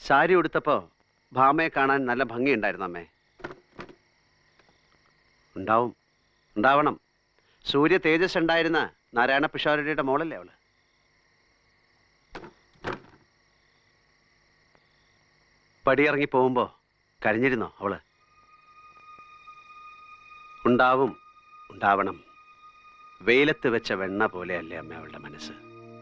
സാരി ഉടുത്തപ്പോ ഭാമയെ കാണാൻ നല്ല ഭംഗിയുണ്ടായിരുന്നു അമ്മേ ഉണ്ടാവും ഉണ്ടാവണം സൂര്യ തേജസ് ഉണ്ടായിരുന്ന നാരായണ പിഷാരടിയുടെ മോളല്ലേ അവള് പടിയിറങ്ങി പോകുമ്പോ കരഞ്ഞിരുന്നോ അവള് ഉണ്ടാവും ഉണ്ടാവണം വെയിലത്ത് വെച്ച വെണ്ണ പോലെയല്ലേ അമ്മ അവളുടെ മനസ്സ്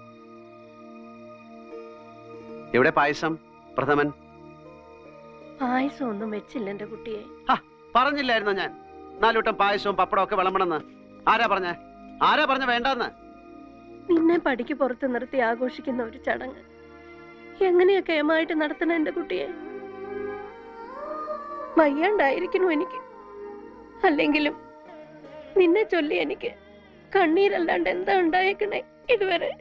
എവിടെ പായസം പ്രഥമൻ പായസം ഒന്നും വെച്ചില്ല എന്റെ കുട്ടിയെ ഹ, പറഞ്ഞില്ലായിരുന്നോ ഞാൻ നാലുവട്ടം പായസവും പപ്പടവും ഒക്കെ വിളമ്പണമെന്ന് ആരാ പറഞ്ഞ ആരാ പറഞ്ഞ വേണ്ടെന്ന് നിന്നെ പടിക്ക് പുറത്ത് നിർത്തി ആഘോഷിക്കുന്ന ഒരു ചടങ്ങ് എങ്ങനെയാ കേമായിട്ട് നടത്തണ എന്റെ കുട്ടിയെ വയ്യാണ്ടായിരിക്കണു എനിക്ക് അല്ലെങ്കിലും നിന്നെ ചൊല്ലി എനിക്ക് കണ്ണീരല്ലാണ്ട് എന്താ ഉണ്ടായേക്കണേ ഇതുവരെ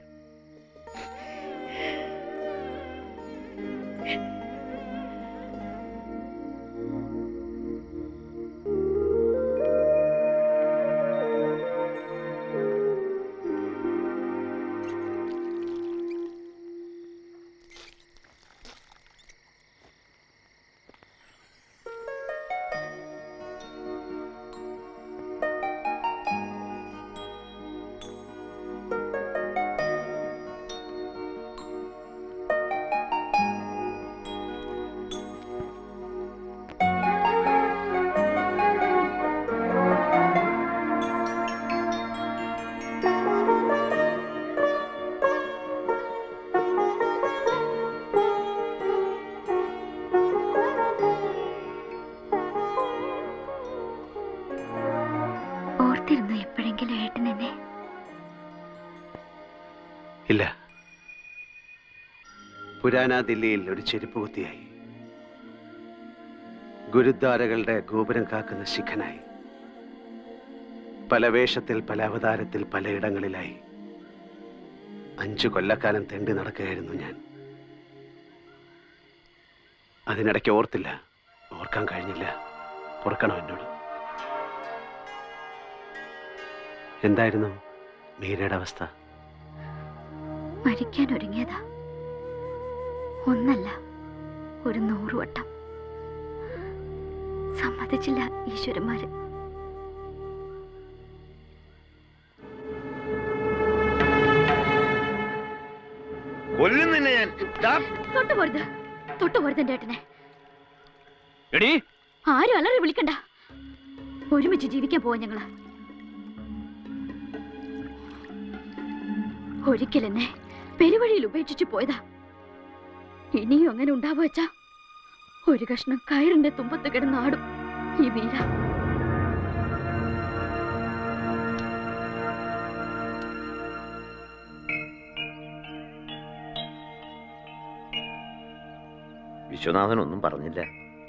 ഓർത്തിരുന്നു എപ്പോഴെങ്കിലും ഏട്ടൻ എന്നെ ഇല്ല പുരാന ദില്ലിയിൽ ഒരു ചെരുപ്പ് കുത്തിയായി ഗുരുദ്വാരകളുടെ ഗോപുരം കാക്കുന്ന ശിഖനായി പല വേഷത്തിൽ പല അവതാരത്തിൽ പലയിടങ്ങളിലായി അഞ്ചു കൊല്ലക്കാലം തെണ്ടി നടക്കുകയായിരുന്നു ഞാൻ അതിനിടയ്ക്ക് ഓർത്തില്ല ഓർക്കാൻ കഴിഞ്ഞില്ല ഓർക്കണം എന്നോട് എന്തായിരുന്നു മീരയുടെ അവസ്ഥ മരിക്കാൻ ഒരുങ്ങിയതാ ഒന്നല്ല ഒരു നൂറ് വട്ടം സമ്മതിച്ചില്ല ഈശ്വരന്മാര് കൊല്ലും നിന്നെ ഞാൻ ദാ, തൊട്ടു പോരുത് തൊട്ടു പോരുത് എന്റെ ഏട്ടനെ എടീ ആരും അലറി വിളിക്കണ്ട ഒരുമിച്ച് ജീവിക്കാൻ പോവാ ഞങ്ങള് ഒരിക്കൽ എന്നെ പെരുവഴിയിൽ ഉപേക്ഷിച്ചു പോയതാ ഇനിയും അങ്ങനെ ഉണ്ടാവുക വെച്ചാ ഒരു കഷ്ണം കയറിന്റെ തുമ്പത്ത് കിടന്നാടും ഈ വീര വിശ്വനാഥൻ ഒന്നും പറഞ്ഞില്ല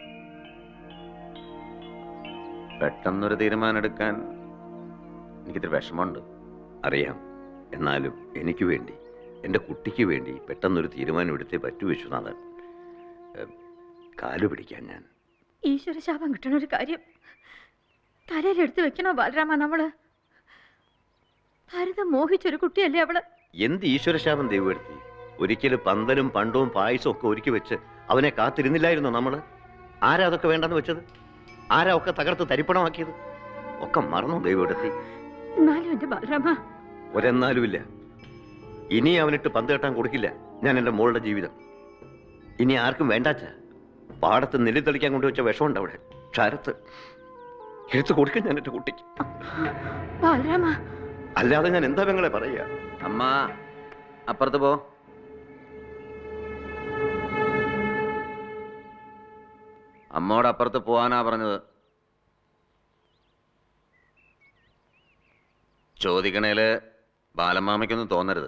പെട്ടെന്നൊരു തീരുമാനം എടുക്കാൻ എനിക്കിത്തിരി വിഷമമുണ്ട് അറിയാം എന്നാലും എനിക്ക് വേണ്ടി എൻ്റെ കുട്ടിക്ക് വേണ്ടി പെട്ടെന്നൊരു തീരുമാനം എടുത്തേ പറ്റൂ വിശ്വനാഥൻ ഏ, കാലു പിടിക്കാൻ ഞാൻ ഈശ്വര ശാപം കിട്ടണ ഒരു കാര്യം തലയിലെടുത്ത് വെക്കണോ ബാലരാമ നമ്മള് ഭരതം മോഹിച്ചൊരു കുട്ടിയല്ലേ അവള് എന്ത് ഈശ്വരശാപം ദൈവപ്പെടുത്തി ഒരിക്കലും പന്തലും പണ്ടവും പായസവും ഒക്കെ ഒരുക്കി വെച്ച് അവനെ കാത്തിരുന്നില്ലായിരുന്നോ നമ്മള് ആരാ അതൊക്കെ വേണ്ടെന്ന് വെച്ചത് ആരാ ഒക്കെ തകർത്ത് തരിപ്പണമാക്കിയത് ഒക്കെ മറന്നു ദൈവപ്പെടുത്തി എന്നാലും എന്റെ ബാലരാമ ഒരെന്നാലുമില്ല ഇനി അവനിട്ട് പന്ത് കെട്ടാൻ കൊടുക്കില്ല ഞാൻ എൻ്റെ മോളുടെ ജീവിതം ഇനി ആർക്കും വേണ്ടാച്ച പാടത്ത് നെല്ലി തെളിക്കാൻ കൊണ്ടുവച്ച വിഷമുണ്ട് അവിടെ ക്ഷാരത്ത് എടുത്തു കൊടുക്കും ഞാൻ എൻ്റെ കുട്ടിക്ക് ബാലരാമ അല്ലാതെ ഞാൻ എന്താ പെങ്ങളെ പറയുക അമ്മ അപ്പുറത്ത് പോ അമ്മോട് അപ്പുറത്ത് പോവാനാ പറഞ്ഞത് ചോദിക്കണേല് ബാലമാമയ്ക്കൊന്നും തോന്നരുത്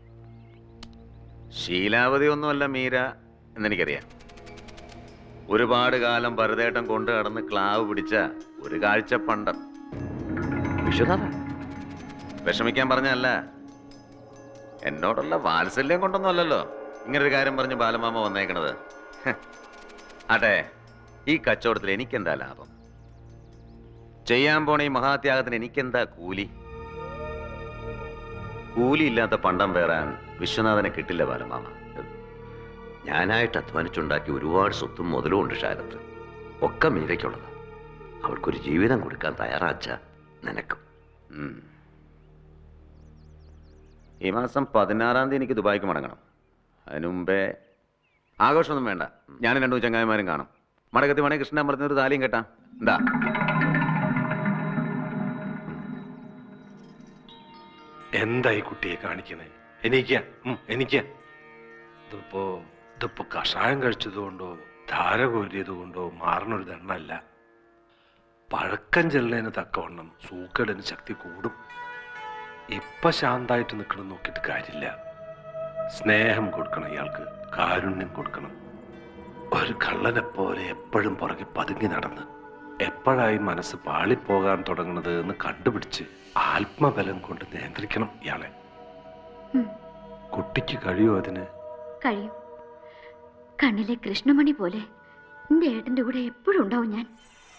ശീലാവതി ഒന്നുമല്ല മീര എന്നെനിക്കറിയാം ഒരുപാട് കാലം പരതേട്ടം കൊണ്ടു കടന്ന് ക്ലാവ് പിടിച്ച ഒരു കാഴ്ച പണ്ടം വിശ്വനാഥ വിഷമിക്കാൻ പറഞ്ഞല്ല എന്നോടുള്ള വാത്സല്യം കൊണ്ടൊന്നും അല്ലല്ലോ ഇങ്ങനൊരു കാര്യം പറഞ്ഞ് ബാലമാമ വന്നേക്കണത് ഹ്. ആട്ടെ ഈ കച്ചവടത്തിൽ എനിക്കെന്താ ലാഭം ചെയ്യാൻ പോണ ഈ മഹാത്യാഗത്തിന് എനിക്കെന്താ കൂലി കൂലി ഇല്ലാത്ത പണ്ടം പേറാൻ വിശ്വനാഥനെ കിട്ടില്ല ബാലമാമ ഞാനായിട്ട് അധ്വാനിച്ചുണ്ടാക്കി ഒരുപാട് സ്വത്തും മുതലും ഉണ്ട് ശാരത്ത് ഒക്കെ മീരയ്ക്കുള്ളതാ അവൾക്കൊരു ജീവിതം കൊടുക്കാൻ തയ്യാറാച്ച നിനക്കും ഉം. ഈ മാസം പതിനാറാം തീയതി എനിക്ക് ദുബായിക്ക് മടങ്ങണം അതിനു മുമ്പേ ആഘോഷമൊന്നും വേണ്ട ഞാനും രണ്ടു ചങ്ങായിമാരും കാണും മടക്കത്തി മണി കൃഷ്ണൻ അമ്പലത്തിന് ഒരു താലിയും കേട്ടാ എന്താ എന്താ ഈ കുട്ടിയെ കാണിക്കണേ എനിക്ക് എനിക്ക് ഇതിപ്പോ ഇതിപ്പോ കഷായം കഴിച്ചതുകൊണ്ടോ ധാര കോരിയത് കൊണ്ടോ മാറണൊരു ദണ്ണല്ല പഴക്കം ചെല്ലതിന് തക്കവണ്ണം സൂക്കേടിന് ശക്തി കൂടും ഇപ്പൊ ശാന്തായിട്ട് നിൽക്കണം നോക്കിയിട്ട് കാര്യമില്ല സ്നേഹം കൊടുക്കണം ഇയാൾക്ക് കാരുണ്യം കൊടുക്കണം ഒരു കള്ളനെ പോലെ എപ്പോഴും പുറകെ പതുങ്ങി നടന്ന് എപ്പോഴായി മനസ്സ് പാളിപ്പോകാൻ തുടങ്ങുന്നത് എന്ന് കണ്ടുപിടിച്ച് ആത്മബലം കൊണ്ട് നിയന്ത്രിക്കണം ഇയാളെ ഉം. കുട്ടിക്ക് കഴിയോ അതിന് കഴിയും കണ്ണിലെ കൃഷ്ണമണി പോലെ എന്റെ ഏട്ടന്റെ കൂടെ എപ്പോഴും ഉണ്ടാവും ഞാൻ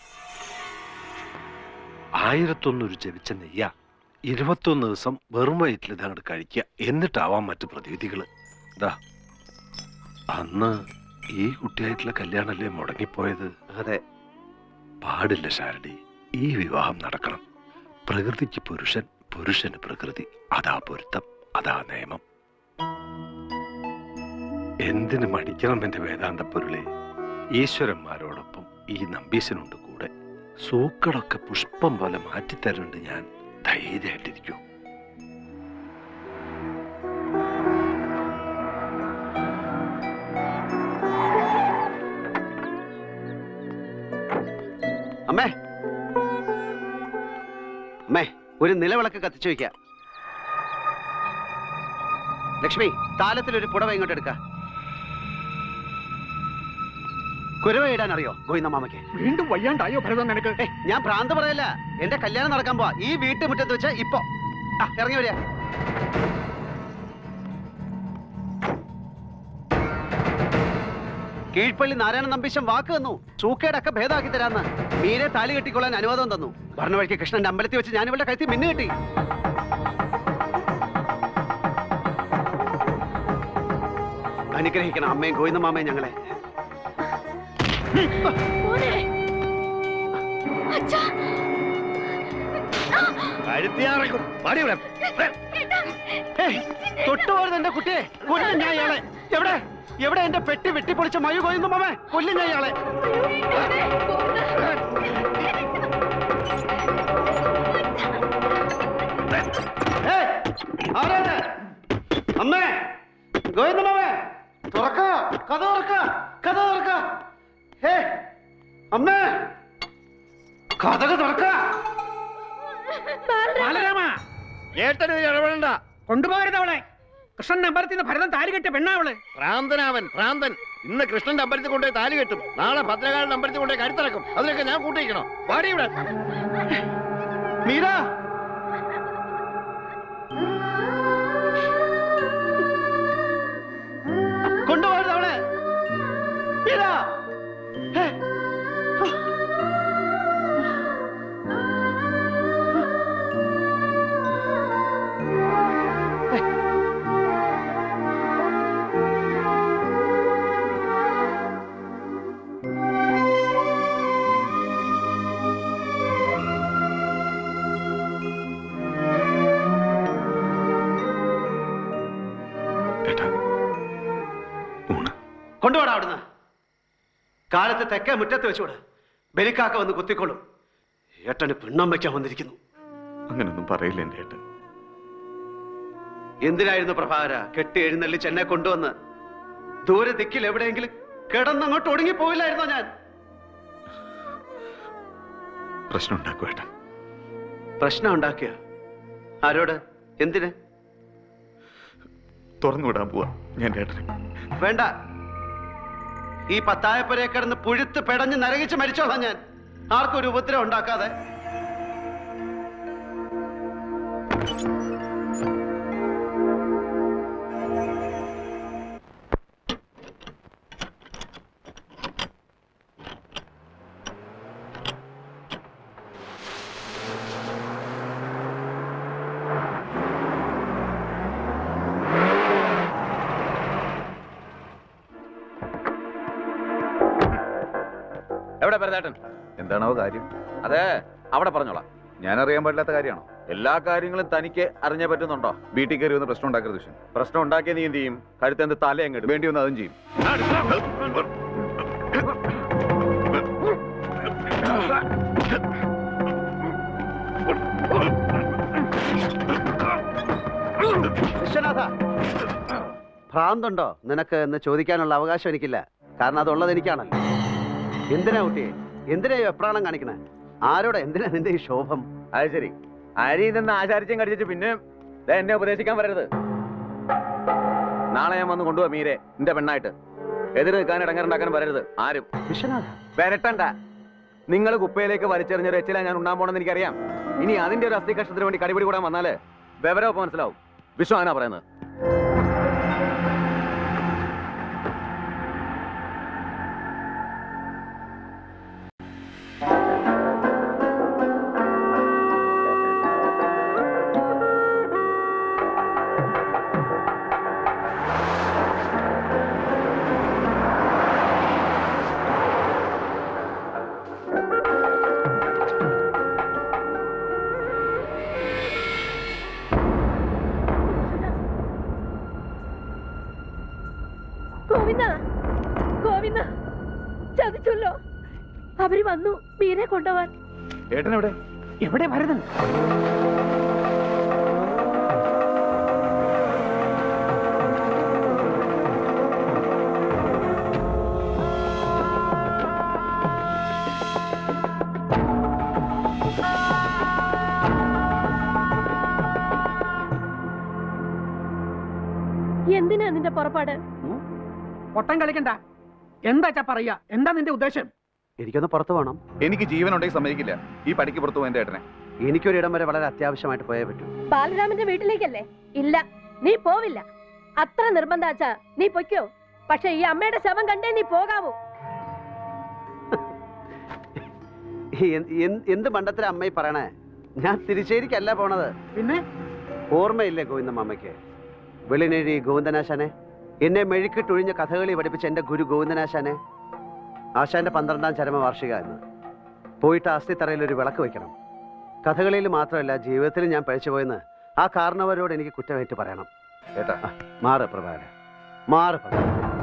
ആയിരത്തൊന്നൊരു ജപിച്ച നെയ്യ ഇരുപത്തൊന്ന് ദിവസം വെറും വയറ്റിൽ ഇത് അങ്ങോട്ട് കഴിക്കുക എന്നിട്ടാവാം മറ്റു പ്രതിവിധികള് ഇതാ അന്ന് ഈ കുട്ടിയായിട്ടുള്ള കല്യാണല്ലേ മുടങ്ങിപ്പോയത് അതെ പാടില്ല ശാരടി ഈ വിവാഹം നടക്കണം പ്രകൃതിക്ക് പുരുഷൻ പുരുഷന് പ്രകൃതി അതാ പൊരുത്തം അതാ നിയമം എന്തിന് മടിക്കണം എന്റെ വേദാന്ത പൊരുളെ ഈശ്വരന്മാരോടൊപ്പം ഈ നമ്പീശനുണ്ട് കൂടെ സൂക്കളൊക്കെ പുഷ്പം പോലെ മാറ്റിത്തരുന്നുണ്ട് ഞാൻ ധൈര്യമായിട്ടിരിക്കൂ അമ്മേ അമ്മേ ഒരു നിലവിളക്ക് കത്തിച്ചു വയ്ക്ക ലക്ഷ്മി താലത്തിൽ ഒരു പുടവ ഇങ്ങോട്ട് എടുക്ക കുരവ ഇടാൻ അറിയോ ഗോവിന്ദമാമയ്ക്ക് വീണ്ടും വയ്യാണ്ടായോ ഭരതം നിനക്ക് ഏയ്, ഞാൻ ഭ്രാന്ത് പറയല്ല എന്റെ കല്യാണം നടക്കാൻ പോവാ ഈ വീട്ടുമുറ്റത്ത് വെച്ച് ഇപ്പൊ ആ ഇറങ്ങി വരിക കീഴ്പള്ളി നാരായണ നമ്പീശൻ വാക്ക് തന്നു ചൂക്കേടൊക്കെ ഭേദമാക്കി തരാന്ന് മീരെ താലി കെട്ടിക്കൊള്ളാൻ അനുവാദം തന്നു പറഞ്ഞ വഴിക്ക് കൃഷ്ണന്റെ അമ്പലത്തിൽ വെച്ച് ഞാൻ ഇവളുടെ കഴുത്തി മിന്നു കെട്ടി അനുഗ്രഹിക്കണം അമ്മയും ഗോവിന്ദമാമയും ഞങ്ങളെ മോനെ അച്ഛാ ഏയ്, തൊട്ടുപോരുത് എന്റെ കുട്ടിയെ കൊല്ലും ഞാൻ ഇയാളെ എവിടെ എവിടെ എന്റെ പെട്ടി വെട്ടിപ്പൊളിച്ച മയു കൊയ്യുന്നു മാമേ കൊല്ലും ഞാൻ ഇയാളെ ഏയ്, ആരാത്? അമ്മേ ഗോവിന്ദ മാമേ തുറക്ക കഥ തുറക്ക കഥ തുറക്ക ഏ അമ്മേ കഥക തുറക്ക ബാലരാമ ഏട്ടന് ഇടപെടണ്ട കൊണ്ടുപോകരുത് അവളെ കൃഷ്ണൻ അമ്പലത്തിൽ നിന്ന് ഭരതം താലി കെട്ടിയ പെണ്ണാവള് ഭ്രാന്തനാവൻ ഭ്രാന്തൻ ഇന്ന് കൃഷ്ണന്റെ അമ്പലത്തിൽ കൊണ്ടുപോയി താലി കെട്ടും നാളെ ഭദ്രകാളിന്റെ അമ്പലത്തിൽ കൊണ്ടുപോയി കരുത്തിറക്കും അതിനൊക്കെ ഞാൻ കൂട്ടിക്കണോ പാടി ഇവിടെ മീര കൊണ്ടുപോകരുത് അവളെ മീര ഏ, ഏട്ടാ ഊണ് കൊണ്ടുപോടാ അവിടുന്ന് കാലത്ത് തെക്കേ മുറ്റത്ത് വെച്ചുകൂടെ ബലിക്കാക്ക വന്ന് കുത്തിക്കൊള്ളും ഏട്ടന് പിണ്ണം വയ്ക്കാൻ വന്നിരിക്കുന്നു അങ്ങനൊന്നും പറയില്ല എന്റെ ഏട്ടൻ എന്തിനായിരുന്നു പ്രഭാകര കെട്ടി എഴുന്നള്ളിച്ച് എന്നെ കൊണ്ടുവന്ന് ദൂരെ ദിക്കിൽ എവിടെയെങ്കിലും കിടന്നങ്ങോട്ട് ഒടുങ്ങി പോയില്ലായിരുന്നോ ഞാൻ പ്രശ്നം ഉണ്ടാക്കും ഏട്ടൻ പ്രശ്നം ഉണ്ടാക്കിയ ആരോട് എന്തിന് തുറന്നു വിടാൻ പോവാ ഞാൻ ഏട്ടനെ വേണ്ട ഈ പത്തായപ്പുരയെ കിടന്ന് പുഴുത്ത് പെടഞ്ഞ് നരകിച്ച് മരിച്ചോളാം ഞാൻ ആർക്കും ഒരു ഉപദ്രവം ഉണ്ടാക്കാതെ എവിടെ ഭരതേട്ടൻ എന്താണോ കാര്യം അതെ അവിടെ പറഞ്ഞോളാം ഞാൻ അറിയാൻ പാടില്ലാത്ത കാര്യമാണോ എല്ലാ കാര്യങ്ങളും തനിക്ക് അറിഞ്ഞേ പറ്റുന്നുണ്ടോ വീട്ടിൽ കയറി വന്ന് പ്രശ്നം ഉണ്ടാക്കരുത് ദുഷ്യൻ പ്രശ്നം ഉണ്ടാക്കിയ നീ എന്ത് ചെയ്യും കഴുത്തെന്ത് തല എങ്ങോട്ട് വേണ്ടി വന്ന് അതും ചെയ്യും വിശ്വനാഥ ഭ്രാന്തുണ്ടോ നിനക്ക് എന്ന് ചോദിക്കാനുള്ള അവകാശം എനിക്കില്ല കാരണം അതുള്ളത് എനിക്കാണല്ലോ എന്തിനാ കുട്ടിയെ എന്തിനാ ഈ വെപ്രാളം കാണിക്കണേ ആരോടെ എന്തിനാ നിന്റെ ഈ ശോഭം അത് ശരി അരി നിന്ന് ആചാരിച്ചും കടിച്ചിട്ട് പിന്നെ ദേ എന്നെ ഉപദേശിക്കാൻ വരരുത് നാളെ ഞാൻ വന്ന് കൊണ്ടുപോവാ മീരെ എന്റെ പെണ്ണായിട്ട് എതിര് നിൽക്കാൻ ഇടങ്ങറുണ്ടാക്കാൻ വരരുത് ആരും വിശ്വനാഥ വരട്ടണ്ട നിങ്ങൾ കുപ്പയിലേക്ക് വലിച്ചെറിഞ്ഞൊരു എച്ചില ഞാൻ ഉണ്ടാൻ പോണെന്ന് എനിക്കറിയാം ഇനി അതിന്റെ ഒരു അസ്ഥി കഷ്ടത്തിന് വേണ്ടി കടിപിടി കൂടാൻ വന്നാല് വിവരമൊക്കെ മനസ്സിലാവും വിശ്വാനാ പറയുന്നത് ഗോവിന്ദ ഗോവിന്ദ ചതിച്ചല്ലോ അവര് വന്നു മീനെ കൊണ്ടുപോവാൻ ഏട്ടൻ എവിടെ എവിടെ ഭരതൻ എന്തിനാ നിന്റെ പുറപ്പാട് പൊട്ടം കളിക്കണ്ട എന്താച്ചാ പറയാ എന്താ നിന്റെ ഉദ്ദേശം എനിക്കൊന്ന് പുറത്തു പോകണം എനിക്ക് ജീവൻ ഉണ്ടെങ്കിൽ സമ്മതിക്കില്ല ഈ പടിക്ക് പുറത്തു പോകും എന്റെ ഏട്ടനെ എനിക്കൊരിടം വരെ വളരെ അത്യാവശ്യമായിട്ട് പോയേ പറ്റൂ ബാലരാമന്റെ വീട്ടിലേക്കല്ലേ ഇല്ല നീ പോവില്ല അത്ര നിർബന്ധാച്ചാ നീ പൊയ്ക്കോ പക്ഷെ ഈ അമ്മയുടെ ശവം കണ്ടേ നീ പോകാവൂ എൻ- എൻ- എന്ത് മണ്ടത്തില അമ്മ ഈ പറയണേ ഞാൻ തിരിച്ചേരിക്കല്ല പോണത് പിന്നെ ഓർമ്മയില്ലേ ഗോവിന്ദമ്മയ്ക്ക് വെളിനേഴി ഗോവിന്ദനാശാനെ എന്നെ മെഴുക്കിട്ടൊഴിഞ്ഞ കഥകളി പഠിപ്പിച്ച എന്റെ ഗുരു ഗോവിന്ദനാശാനെ ആശാന്റെ പന്ത്രണ്ടാം ചരമവാർഷിക എന്ന് പോയിട്ട് അസ്ഥിത്തറയിൽ ഒരു വിളക്ക് വെക്കണം കഥകളിയിൽ മാത്രമല്ല ജീവിതത്തിൽ ഞാൻ പഴിച്ചുപോയെന്ന് ആ കാരണവരോട് എനിക്ക് കുറ്റമേറ്റ് പറയണം ഏട്ടാ ആ, മാറ് പ്രഭാകര മാറ് പ്രഭാകര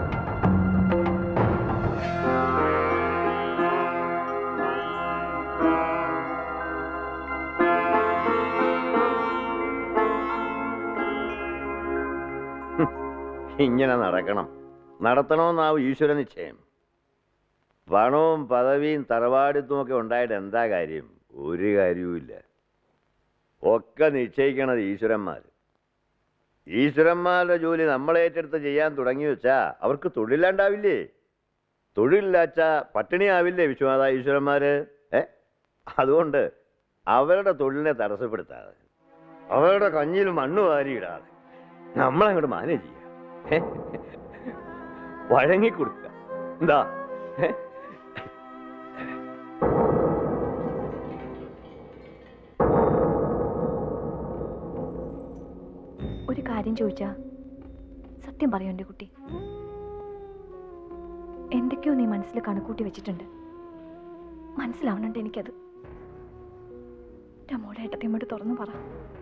ഇങ്ങനെ നടക്കണം നടത്തണമെന്നാവും ഈശ്വര നിശ്ചയം പണവും പദവിയും തറവാടിത്തും ഒക്കെ ഉണ്ടായിട്ട് എന്താ കാര്യം ഒരു കാര്യവുമില്ല ഒക്കെ നിശ്ചയിക്കണത് ഈശ്വരന്മാർ ഈശ്വരന്മാരുടെ ജോലി നമ്മൾ ഏറ്റെടുത്ത് ചെയ്യാൻ തുടങ്ങി വെച്ചാ അവർക്ക് തൊഴിലുണ്ടാവില്ലേ തൊഴിലില്ലാച്ച പട്ടിണിയാവില്ലേ വിശ്വനാഥ ഈശ്വരന്മാര് ഏ അതുകൊണ്ട് അവരുടെ തൊഴിലിനെ തടസ്സപ്പെടുത്താതെ അവരുടെ കഞ്ഞിൽ മണ്ണ് വാരിയിടാതെ നമ്മളങ്ങോട്ട് മാനേജ് ചെയ്യാം ഏ? വഴങ്ങിക്കൊടുക്കുക എന്താ ഏ? ഒരു കാര്യം ചോദിച്ചാ സത്യം പറയൂ എൻ്റെ കുട്ടി എന്തൊക്കെയോ നീ മനസ്സിൽ കണക്കൂട്ടി വെച്ചിട്ടുണ്ട് മനസ്സിലാവണുണ്ട് എനിക്കത് രമോടെ ഏട്ടത്തിയമ്മയോട് തുറന്നു പറ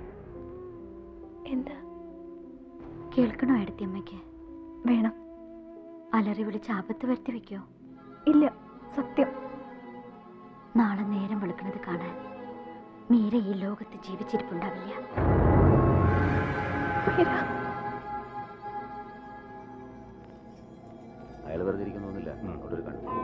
എന്താ കേൾക്കണോ ഏട്ടത്തിയമ്മയ്ക്ക് വേണം അലറി വിളിച്ച് ആപത്ത് വരുത്തി വെക്കോ ഇല്ല സത്യം നാളെ നേരം വെളുക്കുന്നത് കാണാൻ മീര ഈ ലോകത്ത് ജീവിച്ചിരിപ്പുണ്ടാവില്ല മീര അയാൾ വെറുതെ ഇരിക്കുന്നൊന്നുമില്ല അവിടെ ഒരു കണ്ണു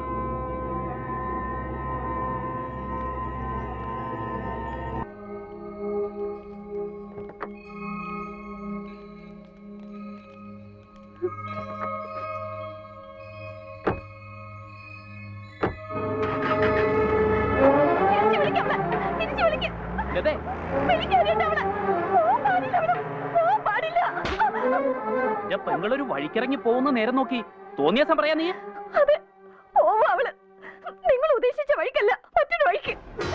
തിരിച്ചു വിളിക്കാം അവളെ. തിരിച്ചു വിളിക്കാം. വിളിക്കാനുണ്ട് അവളെ. പോവാൻ പാടില്ല അവളെ. പോവാൻ പാടില്ല. പെങ്ങളൊരു വഴിക്കിറങ്ങി പോകുന്ന നേരം നോക്കി തോന്നിയ ദിവസം പറയാ നീ അതെ പോവാ അവള് നിങ്ങൾ ഉദ്ദേശിച്ച വഴിക്കല്ല മറ്റൊരു വഴിക്ക്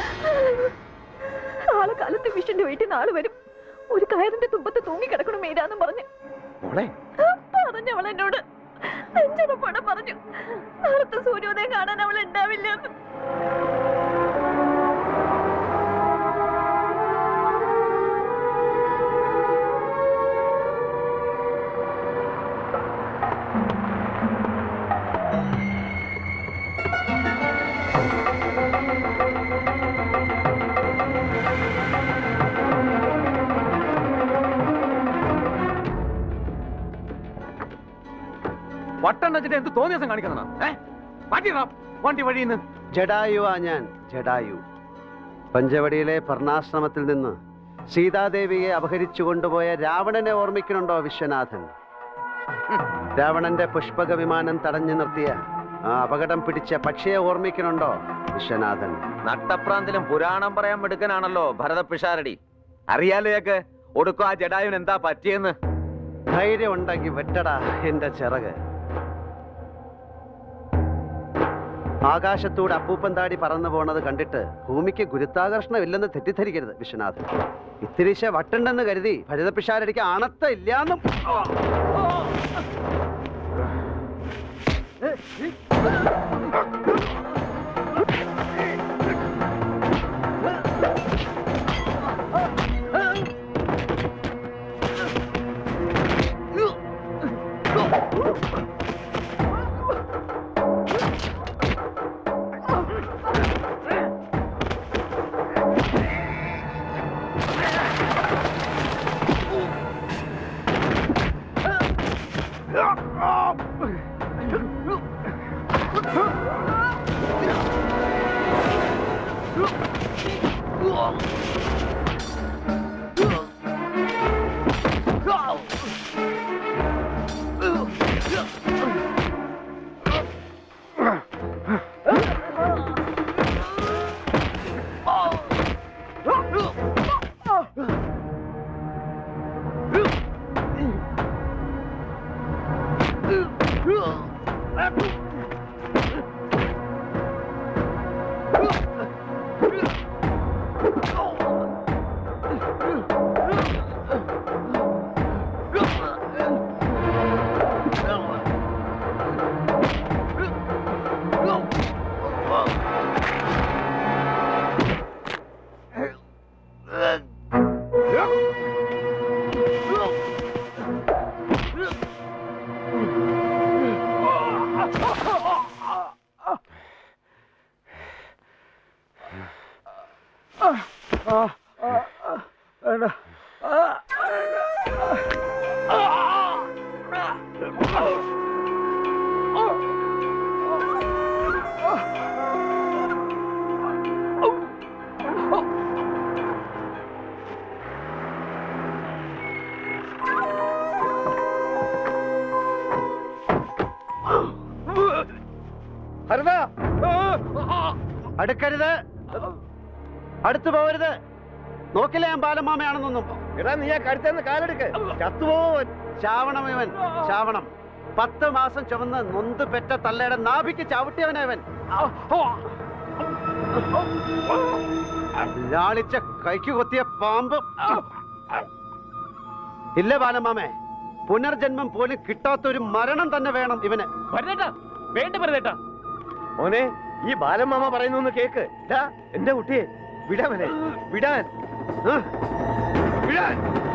നാളെ കാലത്ത് വിഷന്റെ വീട്ടിൽ നാളെ വരും ഒരു കയറിന്റെ തുമ്പത്ത് തൂങ്ങിക്കിടക്കണം മീരാന്ന് പറഞ്ഞു മോളെ പറഞ്ഞവൾ എന്നോട് നെഞ്ചുറപ്പോടെ പറഞ്ഞു നാളത്തെ സൂര്യോദയം കാണാൻ അവൾ ഉണ്ടാവില്ല വട്ടം വെച്ചിട്ട് എന്ത് തോന്നിയ ദിവസം കാണിക്കുന്നതാ ഏ മാറ്റിടാം വണ്ടി വഴിയിൽ നിന്ന് ജഡായുവാ ഞാൻ ജഡായു പഞ്ചവടിയിലെ പർണാശ്രമത്തിൽ നിന്ന് സീതാദേവിയെ അപഹരിച്ചു കൊണ്ടുപോയ രാവണനെ ഓർമ്മിക്കുന്നുണ്ടോ വിശ്വനാഥൻ രാവണന്റെ പുഷ്പക വിമാനം തടഞ്ഞു നിർത്തിയ ആ അപകടം പിടിച്ച പക്ഷിയെ ഓർമ്മിക്കുന്നുണ്ടോ വിശ്വനാഥൻ നട്ടപ്രാന്തിലും പുരാണം പറയാൻ മിടുക്കനാണല്ലോ ഭരത പിഷാരടി അറിയാലോ ഇയാൾക്ക് ഒടുക്കം ആ ജഡായുവിന് എന്താ പറ്റിയെന്ന് ധൈര്യം ഉണ്ടെങ്കിൽ വെട്ടടാ എന്റെ ചിറക് ആകാശത്തൂടെ അപ്പൂപ്പൻ താടി പറന്നു പോണത് കണ്ടിട്ട് ഭൂമിക്ക് ഗുരുത്വാകർഷണം ഇല്ലെന്ന് തെറ്റിദ്ധരിക്കരുത് വിശ്വനാഥൻ ഇത്തിരിശ വട്ടുണ്ടെന്ന് കരുതി ഭരിതപ്പിഷാരടിക്ക് അണത്ത ഇല്ലാന്നും ഹരിത അടുക്കരുത് അടുത്തു പോകരുത് നോക്കില്ല ഞാൻ ബാലമാമയാണെന്നൊന്നും എടാ നീ ആ കഴുത്തേന്ന് കാലെടുക്ക് ചത്തുപോവൻ ചാവണം ഇവൻ ചാവണം പത്ത് മാസം ചുമന്ന് നൊന്ത് പെറ്റ തള്ളയുടെ നാഭിക്ക് ചവിട്ടിയവനാ ഇവൻ ലാളിച്ച കൈക്ക് കൊത്തിയ പാമ്പ് ഇല്ല ബാലമാമേ പുനർജന്മം പോലും കിട്ടാത്ത ഒരു മരണം തന്നെ വേണം ഇവന് ഭരതേട്ടാ വേണ്ട ഭരതേട്ടാ മോനെ ഈ ബാലമാമ പറയുന്നു കേക്ക് ഡാ എന്റെ കുട്ടിയെ വിടാമനെ വിടാൻ ആ, വിടാൻ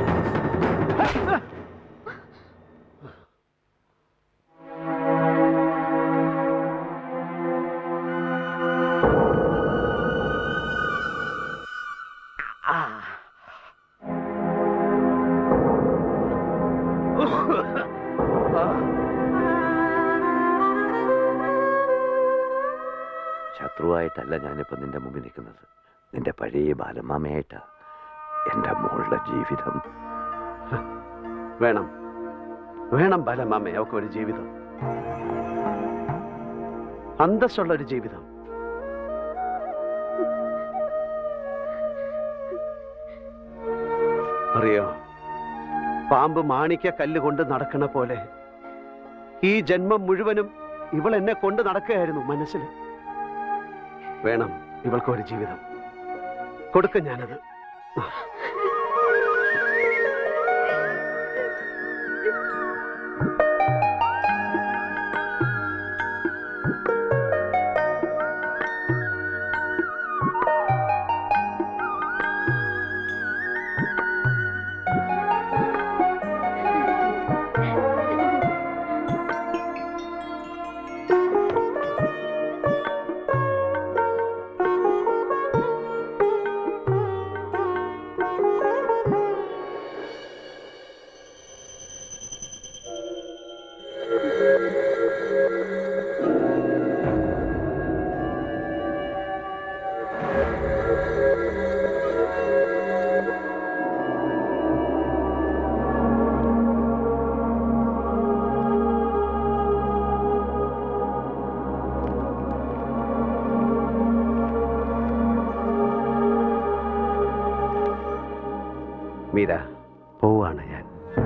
ശത്രുവായിട്ടല്ല ഞാനിപ്പോ നിന്റെ മുമ്പിൽ നിൽക്കുന്നത് നിന്റെ പഴയ ബാലമാമയായിട്ടാ എന്റെ മോളുടെ ജീവിതം വേണം വേണം ബാലമാമേ അവൾക്ക് ഒരു ജീവിതം അന്തസ്സുള്ള ഒരു ജീവിതം അറിയോ പാമ്പ് മാണിക്ക കല്ല് കൊണ്ട് നടക്കണ പോലെ ഈ ജന്മം മുഴുവനും ഇവൾ എന്നെ കൊണ്ട് നടക്കുകയായിരുന്നു മനസ്സിൽ വേണം ഇവൾക്ക് ഒരു ജീവിതം കൊടുക്കും ഞാനത് മീര പോവാണ് ഞാൻ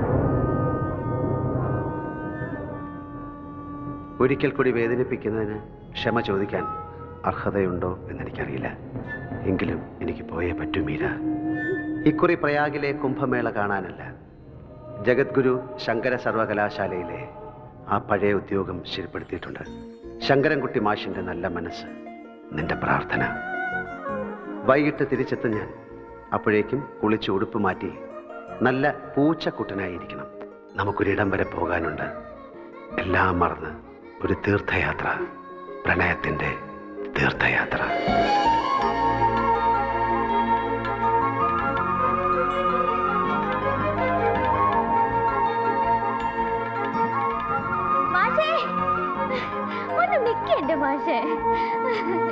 ഒരിക്കൽ കൂടി വേദനിപ്പിക്കുന്നതിന് ക്ഷമ ചോദിക്കാൻ അർഹതയുണ്ടോ എന്നെനിക്കറിയില്ല എങ്കിലും എനിക്ക് പോയേ പറ്റൂ മീര ഇക്കുറി പ്രയാഗിലെ കുംഭമേള കാണാനല്ല ജഗദ്ഗുരു ശങ്കര സർവകലാശാലയിലെ ആ പഴയ ഉദ്യോഗം ശരിപ്പെടുത്തിയിട്ടുണ്ട് ശങ്കരൻകുട്ടി മാഷിന്റെ നല്ല മനസ്സ് നിന്റെ പ്രാർത്ഥന വൈകിട്ട് തിരിച്ചെത്തും ഞാൻ അപ്പോഴേക്കും കുളിച്ച് ഉടുപ്പ് മാറ്റി നല്ല പൂച്ചക്കുട്ടനായിരിക്കണം നമുക്കൊരിടം വരെ പോകാനുണ്ട് എല്ലാം മറന്ന് ഒരു തീർത്ഥയാത്ര പ്രണയത്തിന്റെ തീർത്ഥയാത്ര മാഷേ ഒന്ന് നിൽക്കണ്ടേ മാഷേ